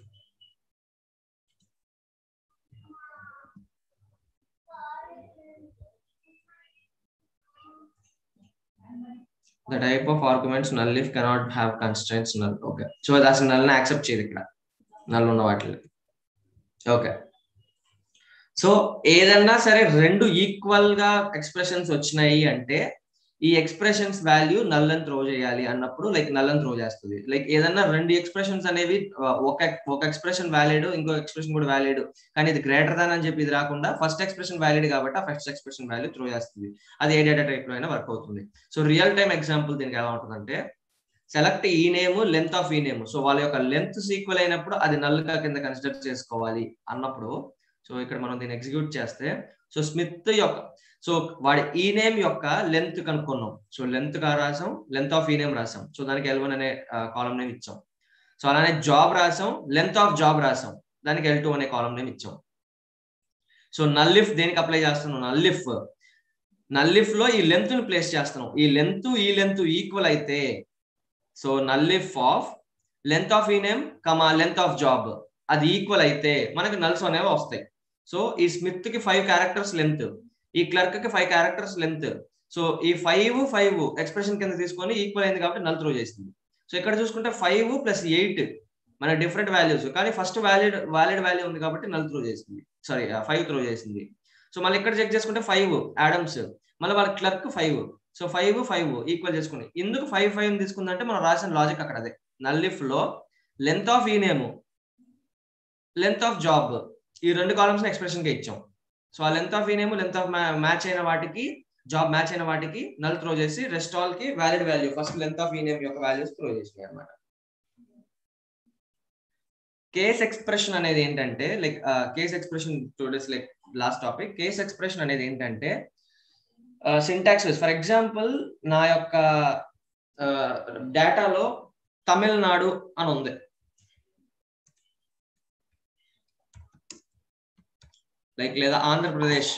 the type of arguments null if cannot have constraints null okay so అది అసలు null ని యాక్సెప్ట్ చేయదు ఇక్కడ null ఉన్న వాటిలో ఓకే సో ఏదన్నా సరే రెండు ఈక్వల్ గా ఎక్స్ప్రెషన్స్ వచ్చినాయి అంటే ఈ ఎక్స్ప్రెషన్స్ వాల్యూ నల్ అని త్రో చేయాలి అన్నప్పుడు లైక్ నల్ అని త్రో చేస్తుంది లైక్ ఏదన్నా రెండు ఎక్స్ప్రెషన్స్ అనేవి ఒక ఒక ఎక్స్ప్రెషన్ వ్యాలిడ్ ఇంకో ఎక్స్ప్రెషన్ కూడా వ్యాలిడ్ కానీ ఇది గ్రేటర్ దాన్ అని చెప్పి ఇది రాకుండా ఫస్ట్ ఎక్స్ప్రెషన్ వ్యాలిడ్ కాబట్టి ఆ ఫస్ట్ ఎక్స్ప్రెషన్ వాల్యూ త్రో చేస్తుంది అది ఏ డేటా టైప్ లో అయినా వర్క్ అవుతుంది సో రియల్ టైమ్ ఎగ్జాంపుల్ దీనికి ఎలా ఉంటుందంటే సెలెక్ట్ ఈ name length of E name so వాళ్ళ యొక్క లెంత్ ఈక్వల్ అయినప్పుడు అది నల్గా కింద కన్సిడర్ చేసుకోవాలి అన్నప్పుడు సో ఇక్కడ మనం దీన్ని ఎగ్జిక్యూట్ చేస్తే సో స్మిత్ యొక్క సో వాడి ఈ నేమ్ యొక్క లెంత్ కనుక్కున్నాం సో లెంత్ గా రాసాం లెంత్ ఆఫ్ ఈ నేమ్ రాసాం సో దానికి ఎల్ వన్ అనే కాలం నేమ్ ఇచ్చాం సో అలానే జాబ్ రాసాం లెంత్ ఆఫ్ జాబ్ రాసాం దానికి ఎల్ టూ అనే కాలం నేమ్ ఇచ్చాం సో నల్లిఫ్ దేనికి అప్లై చేస్తున్నాం నల్లిఫ్ నల్లిఫ్ లో ఈ లెంత్ ని ప్లేస్ చేస్తున్నాం ఈ లెంత్ ఈ లెంత్ ఈక్వల్ అయితే so nullif of length of E name comma length of job అది ఈక్వల్ అయితే మనకి నల్స్ అనేవి వస్తాయి సో ఈ స్మిత్ కి ఫైవ్ క్యారెక్టర్స్ లెంత్ ఈ క్లర్క్ కి ఫైవ్ క్యారెక్టర్స్ లెంత్ సో ఈ ఫైవ్ ఫైవ్ ఎక్స్ప్రెషన్ కింద తీసుకొని ఈక్వల్ అయింది కాబట్టి నల్ త్రో చేసింది సో ఇక్కడ చూసుకుంటే ఫైవ్ ప్లస్ ఎయిట్ మన డిఫరెంట్ వాల్యూస్ కానీ ఫస్ట్ వ్యాలిడ్ వ్యాలిడ్ వాల్యూ ఉంది కాబట్టి నల్ త్రో చేసింది సారీ ఫైవ్ త్రో చేసింది సో మళ్ళీ ఇక్కడ చెక్ చేసుకుంటే ఫైవ్ యాడమ్స్ మళ్ళీ వాళ్ళ clerk five so five five equal చేసుకుని ఎందుకు ఫైవ్ ఫైవ్ తీసుకుందంటే మనం రాసిన లాజిక్ అక్కడ అదే నల్లిఫ్ లో length of E name length of job ఈ రెండు కాలమ్స్ ఎక్స్ప్రెషన్ కి ఇచ్చాం సో ఆ length of E name length of match అయిన వాటికి జాబ్ మ్యాచ్ అయిన వాటికి నల్ త్రో చేసి రెస్ట్ ఆల్ కి valid value first length of E name యొక్క వాల్యూస్ త్రో చేసినాయి అనమాట కేస్ ఎక్స్ప్రెషన్ అనేది ఏంటంటే like case expression today's like last topic case expression అనేది ఏంటంటే సింటాక్స్ ఫర్ ఎగ్జాంపుల్ నా యొక్క డేటాలో తమిళనాడు అని ఉంది లైక్ లేదా ఆంధ్రప్రదేశ్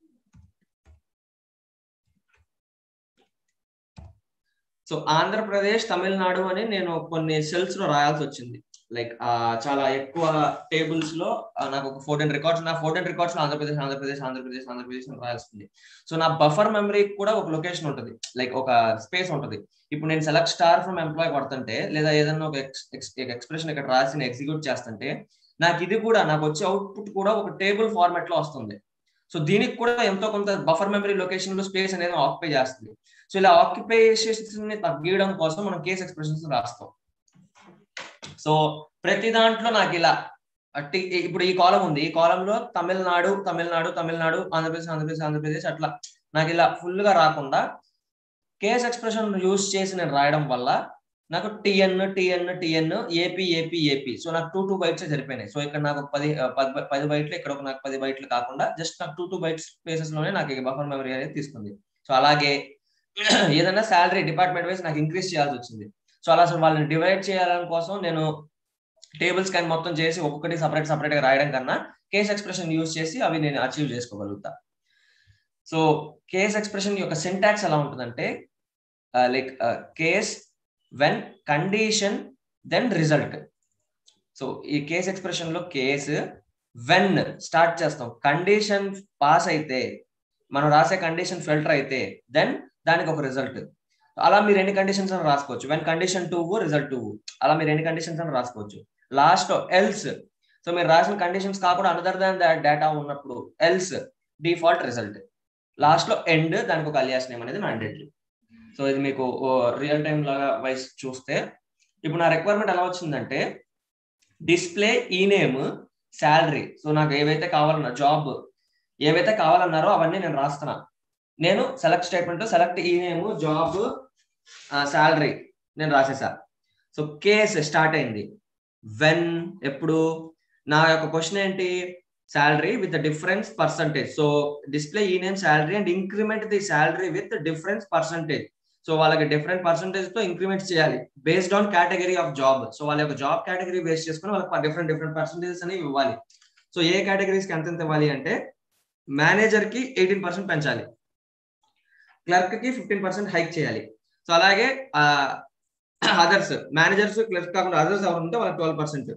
సో ఆంధ్రప్రదేశ్ తమిళనాడు అని నేను కొన్ని సెల్స్ లో రాయాల్సి వచ్చింది లైక్ చాలా ఎక్కువ టేబుల్స్ లో నాకు ఒక ఫోర్టీన్ రికార్డ్స్ నా ఫోర్టీన్ రికార్డ్స్ లో ఆంధ్రప్రదేశ్ ఆంధ్రప్రదేశ్ ఆంధ్రప్రదేశ్ ఆంధ్రప్రదేశ్ అని రాయాల్సింది సో నా బఫర్ మెమరీ కూడా ఒక లొకేషన్ ఉంటుంది లైక్ ఒక స్పేస్ ఉంటుంది ఇప్పుడు నేను సెలెక్ట్ స్టార్ ఫ్రమ్ ఎంప్లాయ్ కొడుతుంటే లేదా ఏదైనా ఒక ఎక్స్ప్రెషన్ ఇక్కడ రాసి ఎగ్జిక్యూట్ చేస్తుంటే నాకు ఇది కూడా నాకు వచ్చే అవుట్పుట్ కూడా ఒక టేబుల్ ఫార్మాట్ లో వస్తుంది సో దీనికి కూడా ఎంతో కొంత బఫర్ మెమరీ లొకేషన్ లో స్పేస్ అనేది ఆక్యుపై చేస్తుంది సో ఇలా ఆక్యుపేషన్స్ ని తగ్గించడం కోసం మనం కేస్ ఎక్స్ప్రెషన్స్ రాస్తాం సో ప్రతి దాంట్లో నాకు ఇలా ఇప్పుడు ఈ కాలం ఉంది ఈ కాలంలో తమిళనాడు తమిళనాడు తమిళనాడు ఆంధ్రప్రదేశ్ ఆంధ్రప్రదేశ్ ఆంధ్రప్రదేశ్ అట్లా నాకు ఇలా ఫుల్ గా రాకుండా కేస్ ఎక్స్ప్రెషన్ యూజ్ చేసి నేను రాయడం వల్ల నాకు TN TN TN AP AP AP so నాకు టూ టూ బైట్స్ సరిపోయినాయి సో ఇక్కడ నాకు పది పది బైట్లు ఇక్కడ ఒక నాకు పది బైట్లు కాకుండా జస్ట్ నాకు టూ టూ బైట్స్ స్పేసెస్ లోనే నాకు బఫర్ మెమరీ అనేది తీసుకుంది సో అలాగే ఏదైనా శాలరీ డిపార్ట్మెంట్ వైజ్ నాకు ఇంక్రీజ్ చేయాల్సి వచ్చింది సో అలా అసలు వాళ్ళని డివైడ్ చేయాలని కోసం నేను టేబుల్ స్కాన్ మొత్తం చేసి ఒక్కొక్కటి సపరేట్ సపరేట్ గా రాయడం కన్నా కేస్ ఎక్స్ప్రెషన్ యూజ్ చేసి అవి నేను అచీవ్ చేసుకోగలుగుతా సో కేస్ ఎక్స్ప్రెషన్ యొక్క సింటాక్స్ ఎలా ఉంటుందంటే like case when condition then result so ఈ కేస్ ఎక్స్ప్రెషన్ లో కేస్ వెన్ స్టార్ట్ చేస్తాం కండిషన్ పాస్ అయితే మనం రాసే కండిషన్ ఫిల్టర్ అయితే దెన్ దానికి ఒక రిజల్ట్ అలా మీరు ఎన్ని కండిషన్స్ అని రాసుకోవచ్చు when condition two result two అలా మీరు ఎన్ని కండిషన్స్ అని రాసుకోవచ్చు లాస్ట్ ఎల్స్ సో మీరు రాసిన కండిషన్స్ కాకుండా అనదర్ దాన్ దాట్ డేటా ఉన్నప్పుడు ఎల్స్ డిఫాల్ట్ రిజల్ట్ లాస్ట్ లో ఎండ్ దానికి ఒక అలియాస్ నేమ్ అనేది మ్యాండేటరీ సో ఇది మీకు రియల్ టైం లాగా వైస్ చూస్తే ఇప్పుడు నా రిక్వైర్మెంట్ ఎలా వచ్చిందంటే display E name salary so నాకు ఏవైతే కావాలన్నా జాబ్ ఏవైతే కావాలన్నారో అవన్నీ నేను రాస్తున్నా నేను సెలెక్ట్ స్టేట్మెంట్ సెలెక్ట్ ఈ నేమ్ జాబ్ శాలరీ నేను రాసేసా సో కేస్ స్టార్ట్ అయింది వెన్ ఎప్పుడు నా యొక్క క్వశ్చన్ ఏంటి salary with difference percentage so display E name salary and increment the salary with difference percentage so వాళ్ళకి డిఫరెంట్ పర్సంటేజ్ తో ఇంక్రిమెంట్ చేయాలి based on category of job so వాళ్ళ యొక్క జాబ్ కేటగిరీ బేస్ చేసుకుని వాళ్ళకి డిఫరెంట్ డిఫరెంట్ పర్సంటేజెస్ అనేవి ఇవ్వాలి so ఏ categories కి ఎంత ఎంత ఇవ్వాలి అంటే మేనేజర్ కి ఎయిటీన్ పర్సెంట్ పెంచాలి క్లర్క్ కి ఫిఫ్టీన్ పర్సెంట్ హైక్ చేయాలి సో అలాగే అదర్స్ మేనేజర్స్ క్లర్క్ కాకుండా అదర్స్ ఎవరు ఉంటే వాళ్ళకి ట్వెల్వ్ పర్సెంట్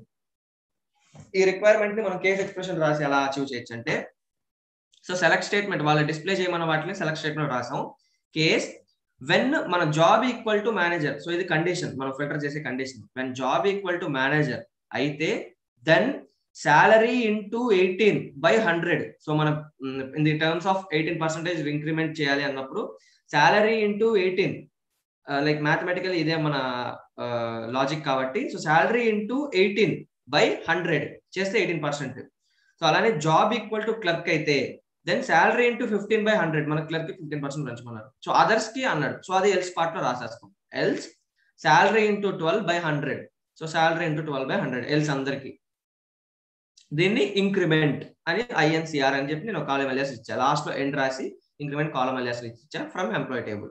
ఈ రిక్వైర్మెంట్ ని మనం కేస్ ఎక్స్ప్రెషన్ రాసి ఎలా అచీవ్ చేయొచ్చు అంటే సో సెలెక్ట్ స్టేట్మెంట్ వాళ్ళు డిస్ప్లే చేయమన్న వాటిని సెలెక్ట్ స్టేట్మెంట్ రాసాం కేస్ వెన్ మన job equal to manager so ఇది కండిషన్ మనం ఫిల్టర్ చేసే condition when job equal to manager అయితే then salary into eighteen by hundred so మనం in the terms of eighteen percentage increment చేయాలి అన్నప్పుడు salary into eighteen like mathematical ఇదే మన logic కాబట్టి so salary into eighteen by hundred చేస్తే eighteen percent so అలానే job equal to clerk అయితే then salary into fifteen by hundred మన clerk fifteen percent పెంచమన్నారు సో అదర్స్ కి అన్నాడు సో అది ఎల్స్ పార్ట్ లో రాసేస్తాం else salary into twelve by hundred so salary into twelve by hundred else అందరికి దీన్ని ఇంక్రిమెంట్ అని ఐఎన్సిఆర్ అని చెప్పి నేను ఒక కాలం వెళ్ళేసి ఇచ్చా లాస్ట్ లో ఎండ్ రాసి ఇంక్రిమెంట్ కాలం అలియాస్ ఇచ్చా ఫ్రమ్ ఎంప్లాయీ టేబుల్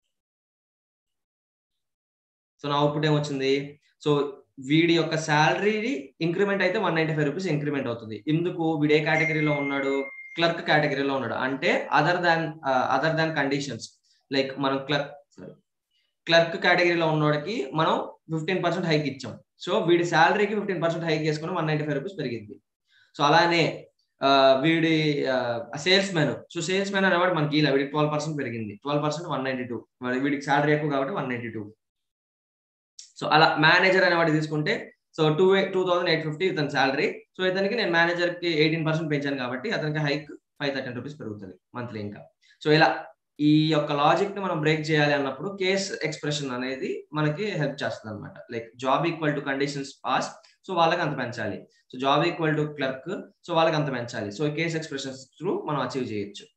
సో నా అవుట్పుట్ ఏమొచ్చింది సో వీడి యొక్క శాలరీ ఇంక్రిమెంట్ అయితే one ninety five rupees increment అవుతుంది ఎందుకు వీడు ఏ కేటగిరీలో ఉన్నాడు క్లర్క్ కేటగిరీలో ఉన్నాడు అంటే other than other than conditions like మనం క్లర్క్ క్లర్క్ కేటగిరీలో ఉన్నోడికి మనం ఫిఫ్టీన్ పర్సెంట్ హైక్ ఇచ్చాం సో వీడి శాలరీకి ఫిఫ్టీన్ పర్సెంట్ హైక్ చేసుకుని వన్ నైన్టీ ఫైవ్ రూపీస్ పెరిగింది సో అలానే వీడి salesman so salesman అనేవాడు మనకి ఇలా వీడికి ట్వెల్వ్ పర్సెంట్ పెరిగింది twelve percent one ninety two వీడికి శాలరీ ఎక్కువ కాబట్టి వన్ నైన్టీ టూ సో అలా మేనేజర్ అనేవాడు తీసుకుంటే so two two thousand eight fifty ఇతని శాలరీ సో ఇతనికి నేను మేనేజర్ కి ఎయిటీన్ పర్సెంట్ పెంచాను కాబట్టి అతనికి హైక్ ఫైవ్ థర్టీన్ రూపీస్ పెరుగుతుంది మంత్లీ ఇంకా సో ఇలా ఈ యొక్క లాజిక్ ని మనం బ్రేక్ చేయాలి అన్నప్పుడు కేస్ ఎక్స్ప్రెషన్ అనేది మనకి హెల్ప్ చేస్తుంది అనమాట like job equal to conditions pass so వాళ్ళకి అంత పెంచాలి so job equal to clerk so వాళ్ళకి అంత పెంచాలి సో కేస్ ఎక్స్ప్రెషన్స్ త్రూ మనం అచీవ్ చేయొచ్చు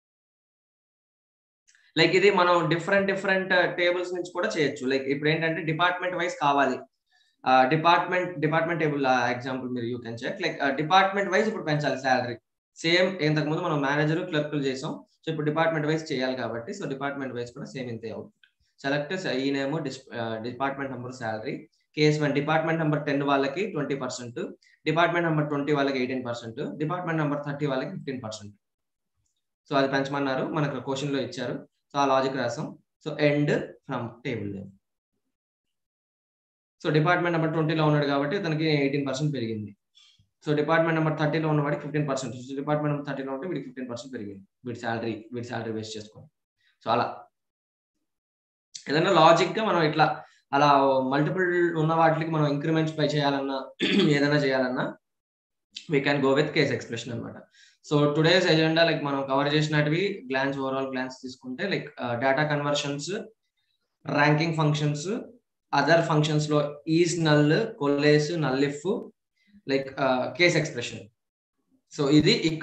లైక్ ఇది మనం డిఫరెంట్ డిఫరెంట్ టేబుల్స్ నుంచి కూడా చేయొచ్చు లైక్ ఇప్పుడు ఏంటంటే డిపార్ట్మెంట్ వైజ్ కావాలి డిపార్ట్మెంట్ డిపార్ట్మెంట్ టేబుల్ ఎగ్జాంపుల్ మీరు you can check like department wise ఇప్పుడు పెంచాలి శాలరీ సేమ్ ఇంతకు ముందు మనం మేనేజర్ క్లర్క్లు చేసాం సో ఇప్పుడు డిపార్ట్మెంట్ వైజ్ చేయాలి కాబట్టి సో డిపార్ట్మెంట్ వైజ్ కూడా సేమ్ ఇంతే అవుట్పుట్ సెలెక్ట్ ఈనేమో department number salary case when department number ten వాళ్ళకి twenty percent department number twenty వాళ్ళకి eighteen percent department number thirty వాళ్ళకి ఫిఫ్టీన్ పర్సెంట్ సో అది పెంచమన్నారు మనకు క్వశ్చన్ లో ఇచ్చారు సో ఆ లాజిక్ రాసాం so end from table name so department number ట్వంటీలో ఉన్నాడు కాబట్టి తనకి ఎయిటీన్ పర్సెంట్ పెరిగింది సో డిపార్ట్మెంట్ నెంబర్ థర్టీలో ఉన్నవాడికి fifteen percent so department number థర్టీలో ఉంటే వీడికి ఫిఫ్టీన్ పర్సెంట్ పెరిగింది వీడి శాలరీ వీడి శాలరీ వేస్ట్ చేసుకోండి సో అలా ఏదైనా లాజిక్ గా మనం ఇట్లా అలా మల్టిపుల్ ఉన్న వాటికి మనం ఇంక్రిమెంట్స్ పై చేయాలన్నా ఏదైనా చేయాలన్నా we can go with case expression అనమాట సో టుడేస్ ఎజెండా లైక్ మనం కవర్ చేసినటివి గ్లాన్స్ ఓవరాల్ గ్లాన్స్ తీసుకుంటే like data conversions ranking functions other functions లో is null coalesce null if like case expression so ఇది